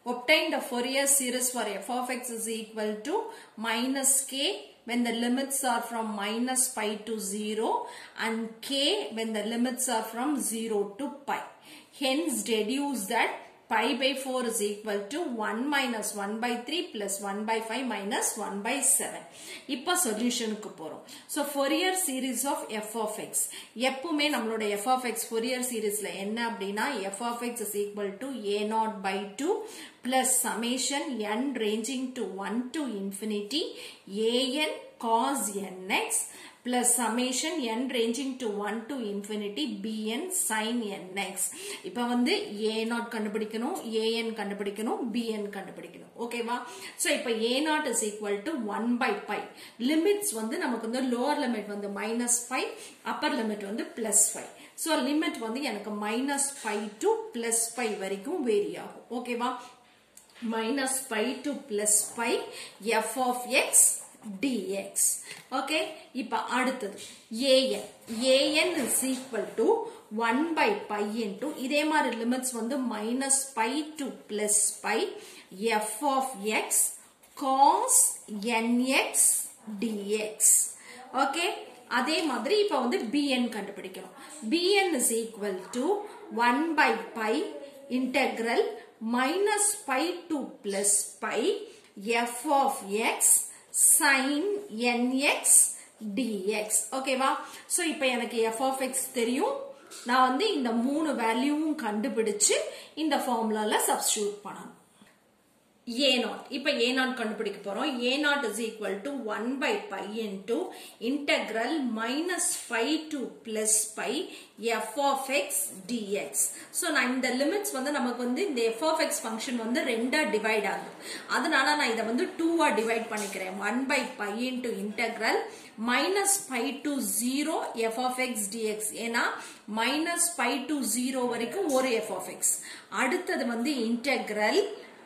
obtain the Fourier series for f of x is equal to minus k when the limits are from minus pi to 0 and k when the limits are from 0 to pi. Hence deduce that pi by 4 is equal to 1 minus 1 by 3 plus 1 by 5 minus 1 by 7. இப்போ சொல்யூஷனுக்கு போறோம் so Fourier series of f of x எப்பவுமே நம்மளோட f of x Fourier சீரீஸ்ல என்ன அப்படின்னா f of x is equal to a naught by two plus summation n ranging to 1 to infinity an cos nx plus summation n ranging to 1 to infinity bn sin nx இப்போ வந்து a naught கண்டுபிடிக்கணும் an கண்டுபிடிக்கணும் bn கண்டுபிடிக்கணும் ஓகேவா so இப்போ a naught is equal to one by pi limits வந்து நமக்கு வந்து லோவர் லிமிட் வந்து மைனஸ் ஃபைவ் அப்பர் லிமிட் வந்து பிளஸ் ஃபைவ் ஸோ லிமிட் வந்து எனக்கு minus five to plus five வரைக்கும் வேரி ஆகும் ஓகேவா minus pi to plus pi f of x dx okay இப்ப அடுத்தது an an is equal to 1 by pi into இதே மாதிரி லிமிட்ஸ் வந்து minus pi to plus pi f of x cos nx dx okay அதே மாதிரி இப்ப வந்து bn கண்டுபிடிக்கணும் bn is equal to 1 by pi integral minus pi to plus pi f of x sin nx dx ஓகேவா so இப்போ எனக்கு f of x தெரியும் நான் வந்து இந்த மூணு வேல்யூவும் கண்டுபிடிச்சு இந்த ஃபார்முலால சப்ஸ்டியூட் பண்ணணும் a நாட் இப்ப a நாட் கண்டுபிடிக்க போறோம் a naught is equal to one by pi into integral minus pi to plus pi f of x dx so நான் இந்த லிமிட்ஸ் வந்து நமக்கு வந்து இந்த எஃப் ஆஃப் எக்ஸ் ஃபங்க்ஷன் வந்து ரெண்டா டிவைட் ஆகுது அதனால நான் இதை வந்து டூவா டிவைட் பண்ணிக்கிறேன் one by pi into integral minus pi to zero f of x dx ஏன்னா மைனஸ் பை டு ஜீரோ வரைக்கும் ஒரு எஃப் ஆஃப் எக்ஸ் அடுத்தது வந்து integral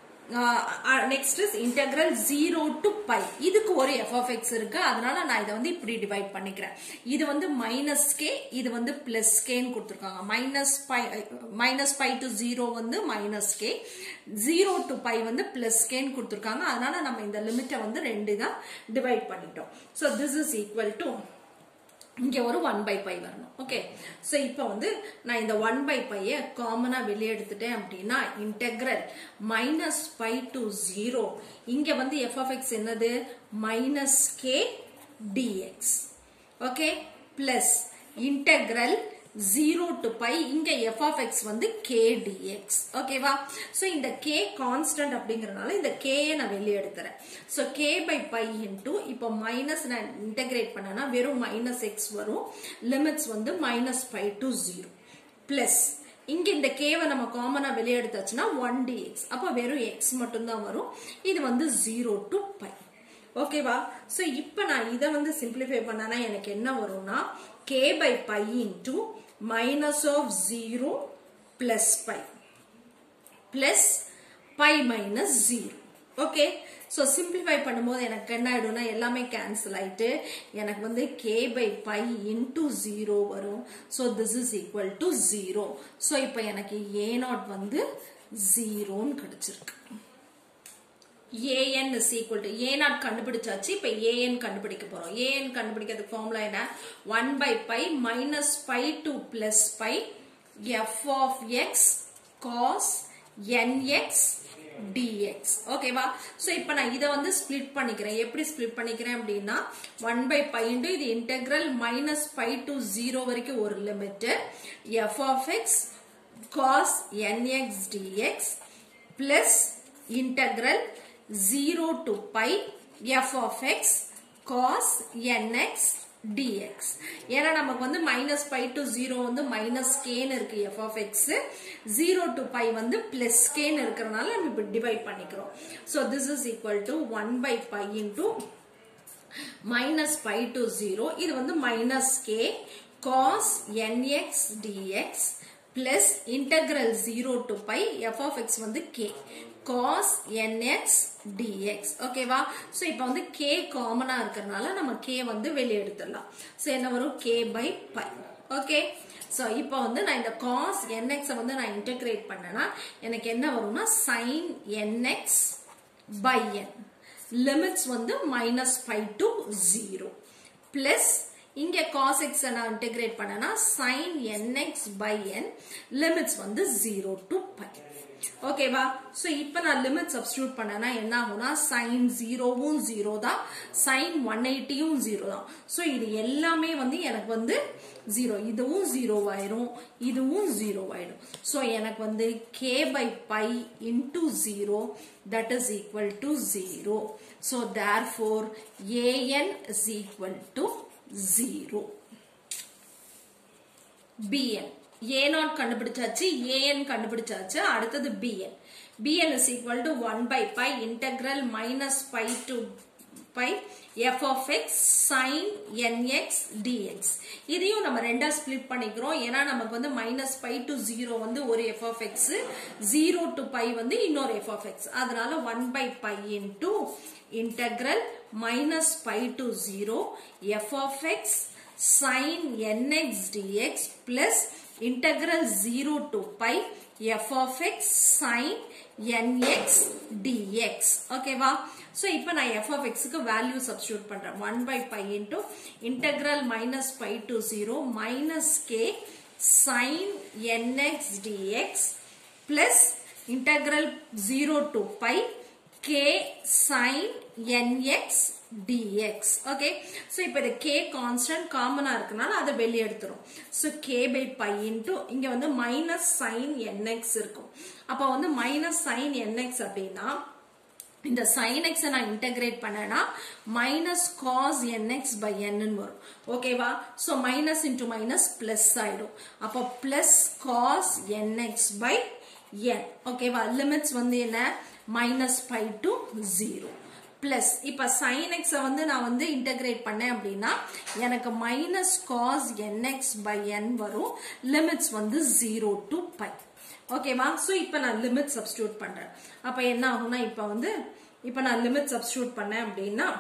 next is integral zero to pi இதுக்கு ஒரு எஃப் ஆஃப் எக்ஸ் இருக்கு அதனால நான் இதை வந்து இப்படி டிவைட் பண்ணிக்கிறேன் இது வந்து மைனஸ் கே இது வந்து பிளஸ் கேன்னு கொடுத்துருக்காங்க minus pi minus pi to zero வந்து minus k zero to pi வந்து பிளஸ் கேன்னு கொடுத்துருக்காங்க அதனால நம்ம இந்த லிமிட்டை வந்து ரெண்டு தான் டிவைட் பண்ணிட்டோம் so this is equal to இங்க ஒரு ஒன் பை பை வரணும் ஓகே ஸோ இப்போ வந்து நான் இந்த ஒன் பை பைய காமனா வெளியே எடுத்துட்டேன் அப்படின்னா integral minus pi to zero இங்க வந்து எஃப் ஆஃப் எக்ஸ் என்னது minus k dx okay plus integral zero to pi இங்க எஃப் ஆஃப் எக்ஸ் வந்து கே டிஎக்ஸ் ஓகேவா ஸோ இந்த கே கான்ஸ்டன்ட் அப்படிங்கறதுனால இந்த கே நான் வெளியே எடுத்துறேன் so k by pi into இப்போ மைனஸ் நான் இன்டெகிரேட் பண்ணனா வெறும் மைனஸ் எக்ஸ் வரும் லிமிட்ஸ் வந்து minus pi to zero plus இங்க இந்த கேவை நம்ம காமனா வெளியே எடுத்தாச்சுன்னா ஒன் டிஎக்ஸ் அப்போ வெறும் எக்ஸ் மட்டும்தான் வரும் இது வந்து ஜீரோ டு பை ஓகேவா ஸோ இப்போ நான் இதை வந்து சிம்பிளிஃபை பண்ணனா எனக்கு என்ன வரும்னா k by pi into minus of zero plus pi plus pi minus zero okay so simplify பண்ணும்போது எனக்கு என்ன ஆயிடும்னா எல்லாமே கேன்சல் ஆயிட்டு எனக்கு வந்து k by pi into zero வரும் so this is equal to zero so இப்போ எனக்கு ஏ நாட் வந்து ஜீரோன்னு கிடைச்சிருக்கு a n is equal to a naught கண்டுபிடிச்சாச்சு இப்போ ஏஎன் கண்டுபிடிக்க போறோம் ஏஎன் கண்டுபிடிக்கிறதுக்கு ஃபார்முலா என்ன one by pi minus pi to plus pi f of x cos n x d x ஓகேவா ஸோ இப்போ நான் இதை வந்து ஸ்பிளிட் பண்ணிக்கிறேன் எப்படி ஸ்பிளிட் பண்ணிக்கிறேன் அப்படின்னா ஒன் பை பை இன்டு இது integral minus pi to zero வரைக்கும் ஒரு limit f of x cos n x d x plus integral 0 to pi f of x cos nx dx ஏன்னா நமக்கு வந்து மைனஸ் பை டு ஜீரோ வந்து minus கேன்னு இருக்கு f of x zero to pi வந்து plus கேன்னு இருக்கிறனால நம்ம இப்படி டிவைட் பண்ணிக்கிறோம் so this is equal to one by pi into minus pi to zero இது வந்து minus k cos n x d x plus integral zero to pi f of x வந்து k cos nx dx ஓகேவா so இப்போ வந்து k காமனா இருக்கறனால நம்ம k வந்து வெளிய எடுத்துடலாம் சோ என்ன வரும் k by pi okay so இப்போ வந்து நான் இந்த காஸ் என்எக்ஸை வந்து நான் இன்டகிரேட் பண்ணேன்னா எனக்கு என்ன வரும்னா sine n x by n limits வந்து minus five to zero plus இங்க காஸ் எக்ஸ் நான் இன்டகிரேட் பண்ணனா sine n x by n limits வந்து ஜீரோ டு பை ஓகேவா சோ இப்போ நான் லிமிட் சப்ஸ்டியூட் பண்ணனா என்ன ஆகும்னா சைன் ஜீரோவும் ஜீரோ தான் சைன் ஒன் எயிட்டியும் ஜீரோ தான் ஸோ இது எல்லாமே வந்து எனக்கு வந்து ஜீரோ இதுவும் ஜீரோ ஆயிரும் இதுவும் ஜீரோ ஆயிடும் ஸோ எனக்கு வந்து k by pi into zero that is equal to zero so therefore a n is equal to zero b n a naught கண்டுபிடிச்சாச்சு ஏஎன் கண்டுபிடிச்சாச்சு அடுத்தது b n b n is equal to one by pi integral minus pi to pi f of x sine n x d x இதையும் நம்ம ரெண்டா split பண்ணிக்கிறோம் ஏன்னா நமக்கு வந்து மைனஸ் பை டு ஜீரோ வந்து ஒரு f of x zero to pi வந்து இன்னொரு எஃப் ஆஃப் எக்ஸ் அதனால one by pi into integral minus pi to 0 f of x sin nx dx plus integral 0 to pi f of x sin nx dx ஓகேவா so இப்போ நான் f of x க்கு value substitute பண்றேன் 1 by pi into integral minus pi to 0 minus k sin nx dx plus integral 0 to pi k sin nx dx okay so இப்போ இது k constant காமனா இருக்கனால அதை வெளியே எடுத்துரும் so k by pi into இங்க வந்து minus sin nx இருக்கும் அப்ப வந்து minus sin nx அப்படின்னா இந்த sin x நான் இன்டகிரேட் பண்ணனா minus cos nx by n வரும் ஓகேவா சோ மைனஸ் இன்டு மைனஸ் பிளஸ் ஆயிடும் அப்போ plus cos nx by n ஓகேவா லிமிட்ஸ் வந்து என்ன minus five to zero plus இப்ப சைன் எக்ஸ வந்து நான் வந்து இன்டகிரேட் பண்ணேன் அப்படின்னா எனக்கு minus cos n x by n வரும் லிமிட்ஸ் வந்து ஜீரோ டு பை ஓகேவா ஸோ இப்போ நான் லிமிட் சப்ஸ்டியூட் பண்றேன் அப்ப என்ன ஆகும்னா இப்போ வந்து இப்போ நான் லிமிட் சப்ஸ்டியூட் பண்ணேன் அப்படின்னா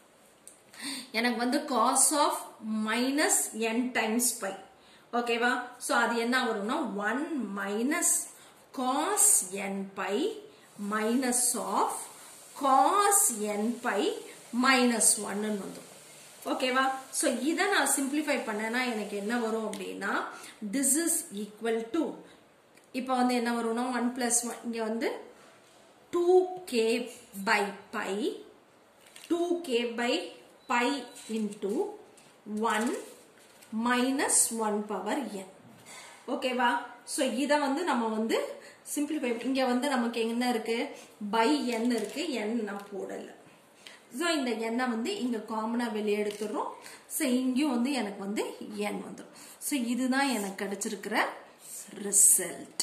எனக்கு வந்து cos of minus n times pi ஓகேவா ஸோ அது என்ன வரும்னா one minus cos n pi minus of cos n pi minus ஒன்னு வந்துடும் ஓகேவா ஸோ இதை நான் சிம்பிளிஃபை பண்ணேன்னா எனக்கு என்ன வரும் அப்படின்னா திஸ் இஸ் ஈக்குவல் டு இப்போ வந்து என்ன வரும்னா ஒன் பிளஸ் ஒன் இங்கே வந்து two k by by two k by pi into one minus one power n ஓகேவா ஸோ இதை வந்து நம்ம வந்து சிம்பிளிஃபை இங்க வந்து நமக்கு என்ன இருக்கு பை என் இருக்கு என் நான் போடல ஸோ இந்த எண்ணை வந்து இங்க காமனா வெளியே எடுத்துடுறோம் ஸோ இங்கேயும் வந்து எனக்கு வந்து என் வந்துடும் ஸோ இதுதான் எனக்கு கிடைச்சிருக்கிற ரிசல்ட்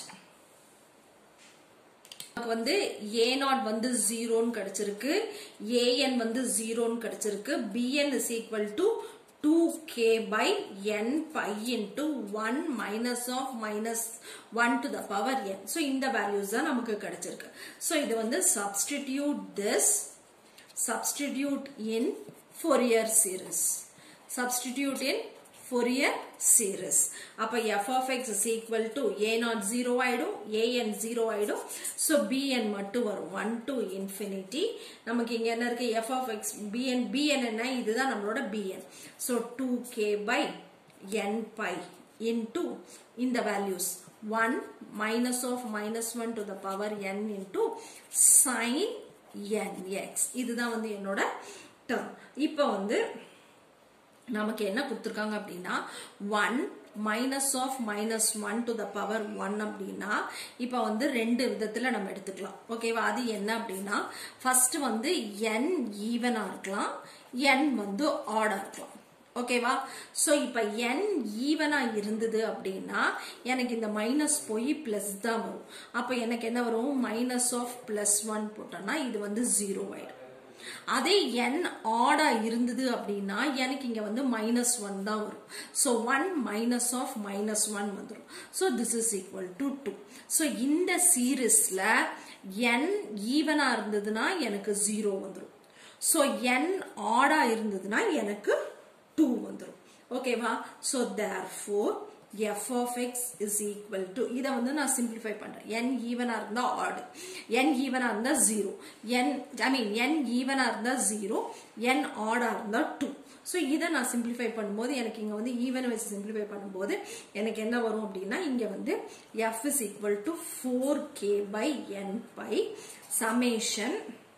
நமக்கு வந்து ஏ நாட் வந்து ஜீரோன்னு கிடைச்சிருக்கு ஏஎன் வந்து ஜீரோன்னு கிடைச்சிருக்கு b n is equal to 2k by n pi into 1 minus of minus 1 to the power n. So, இந்த values தான் நமக்கு கிடைச்சிருக்கு. So, இது வந்து substitute this, substitute in Fourier series. Substitute in Fourier series. அப்ப f of x is equal to a not 0 ஆயிடும், an 0 ஆயிடும். So, bn மட்டும் வரும் 1 to infinity. நமக்கு இங்க என்ன இருக்கு f of x bn bn என்ன இதுதான் நம்மளோட bn. So, 2k by n pi into இந்த values 1 minus of minus 1 to the power n into sin nx. இதுதான் வந்து என்னோட term. இப்ப வந்து நமக்கு என்ன கொடுத்துருக்காங்க அப்படின்னா one minus of minus one to the power one அப்படின்னா இப்போ வந்து ரெண்டு விதத்தில் நம்ம எடுத்துக்கலாம் ஓகேவா அது என்ன அப்படின்னா ஃபர்ஸ்ட் வந்து என் ஈவனா இருக்கலாம் என் வந்து ஆடா இருக்கலாம் ஓகேவா ஸோ இப்போ என் ஈவனா இருந்தது அப்படின்னா எனக்கு இந்த மைனஸ் போய் பிளஸ் தான் வரும் அப்போ எனக்கு என்ன வரும் மைனஸ் ஆஃப் பிளஸ் ஒன் போட்டோம்னா இது வந்து ஜீரோ ஆயிடும் அதே என் ஆடா இருந்தது அப்படின்னா எனக்கு இங்க வந்து மைனஸ் ஒன் தான் வரும் so one minus of minus one வந்துடும் so this is equal to two so இந்த சீரீஸ்ல என் ஈவனா இருந்ததுன்னா எனக்கு ஜீரோ வந்துடும் ஸோ என் ஆடா இருந்ததுன்னா எனக்கு டூ வந்துடும் ஓகேவா so therefore f of x is equal to இதை வந்து நான் simplify பண்றேன் n ஈவனா இருந்தா odd n ஈவனா இருந்தா 0 n I mean n ஈவனா இருந்தா 0 n odd இருந்தா 2 ஸோ இதை நான் சிம்பிளிஃபை பண்ணும்போது எனக்கு இங்கே வந்து ஈவன் வச்சு சிம்பிளிஃபை பண்ணும்போது எனக்கு என்ன வரும் அப்படின்னா இங்கே வந்து f is equal to four k by n pi summation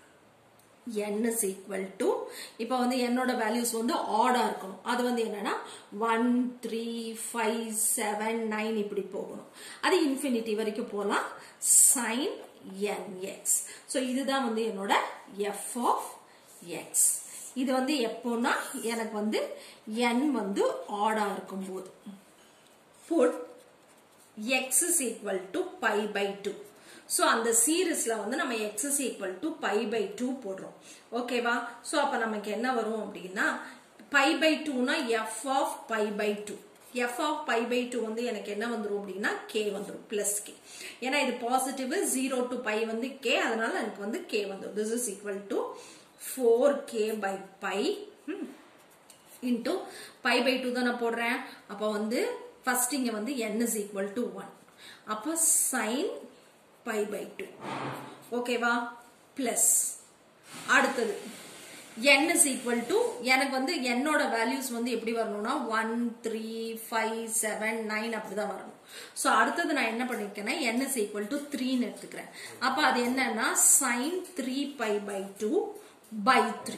n is equal to இப்போ வந்து என்னோட வேல்யூஸ் வந்து ஆடா இருக்கணும் அது வந்து என்னன்னா one three five seven nine இப்படி போகணும் அது இன்ஃபினிட்டி வரைக்கும் போகலாம் சைன் என்எக்ஸ் ஸோ இதுதான் வந்து என்னோட எஃப் ஆஃப் எக்ஸ் இது வந்து எப்போனா எனக்கு வந்து n வந்து ஆடா இருக்கும்போது put x is equal to pi by two so அந்த சீரீஸ்ல வந்து நம்ம x is equal to pi by two போடுறோம் ஓகேவா ஸோ அப்போ நமக்கு என்ன வரும் அப்படின்னா பை பை டூனா f of pi by two f of pi by two வந்து எனக்கு என்ன வந்துடும் அப்படின்னா கே வந்துடும் பிளஸ் கே ஏன்னா இது பாசிட்டிவ் ஜீரோ டு பை வந்து கே அதனால எனக்கு வந்து கே வந்துடும் this is equal to four k by pi into pi by two தான் நான் போடுறேன் அப்போ வந்து ஃபர்ஸ்ட் இங்க வந்து n is equal to one அப்போ சைன் பை பை டூ ஓகேவா பிளஸ் அடுத்தது n இஸ் ஈக்குவல் டு எனக்கு வந்து என்னோட வேல்யூஸ் வந்து எப்படி வரணும்னா one three five seven nine அப்படிதான் வரணும் ஸோ அடுத்தது நான் என்ன பண்ணிருக்கேன்னா n இஸ் ஈக்குவல் டு த்ரீன்னு எடுத்துக்கிறேன் அப்போ அது என்னன்னா sine three pi by two by three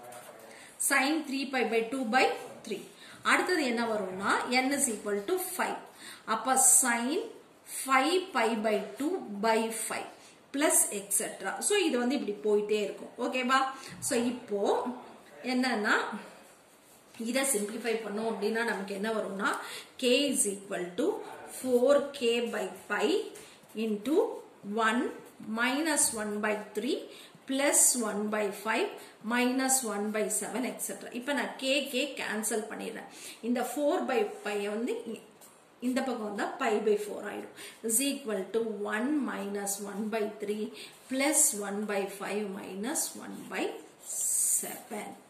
sin 3 pi by 2 by 3 அடுத்தது என்ன வரும்னா n is equal to 5 அப்ப sin 5 pi by 2 by 5 plus etc so இது வந்து இப்படி போயிட்டே இருக்கும் ஓகேவா so இப்போ என்னன்னா இதை சிம்பிளிஃபை பண்ணோம் அப்படின்னா நமக்கு என்ன வரும்னா k is equal to 4k by pi into 1 minus 1 by 3 plus 1 by 5 minus 1 by 7 etc. இப்ப நான் k k cancel பண்ணிடுறேன் இந்த 4 by pi வந்து இந்த பக்கம் வந்தா pi by 4 ஆயிடும் is equal to 1 minus 1 by 3 plus 1 by 5 minus 1 by 7